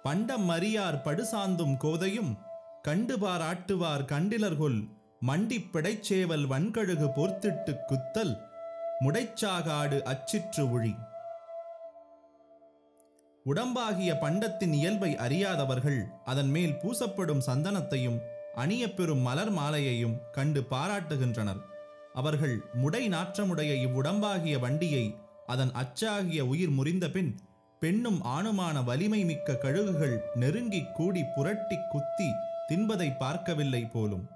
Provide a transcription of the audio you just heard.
பண்டம் மறியார் படுசாந்தும் கோதையும் கண்டு பாராட்டுவார் கண்டிலர்கொல் மண்டிப் பிடைச்சேவல் வன்கழுகு போர்த்திட்டு குத்தல் முடைச்சாகாடு அச்சிற்று உழி உடம்பாகிய பண்டத்தின் இயல்பை அறியாதவர்கள் அதன் மேல் பூசப்படும் சந்தனத்தையும் அணியப்பெறும் மலர் மாலையையும் கண்டு பாராட்டுகின்றனர் அவர்கள் முடை நாற்றமுடைய இவ்வுடம்பாகிய வண்டியை அதன் அச்சாகிய உயிர் முறிந்தபின் பெண்ணும் ஆணுமான வலிமை மிக்க கழுகுகள் நெருங்கிக் கூடி புரட்டி குத்தி தின்பதை பார்க்கவில்லை போலும்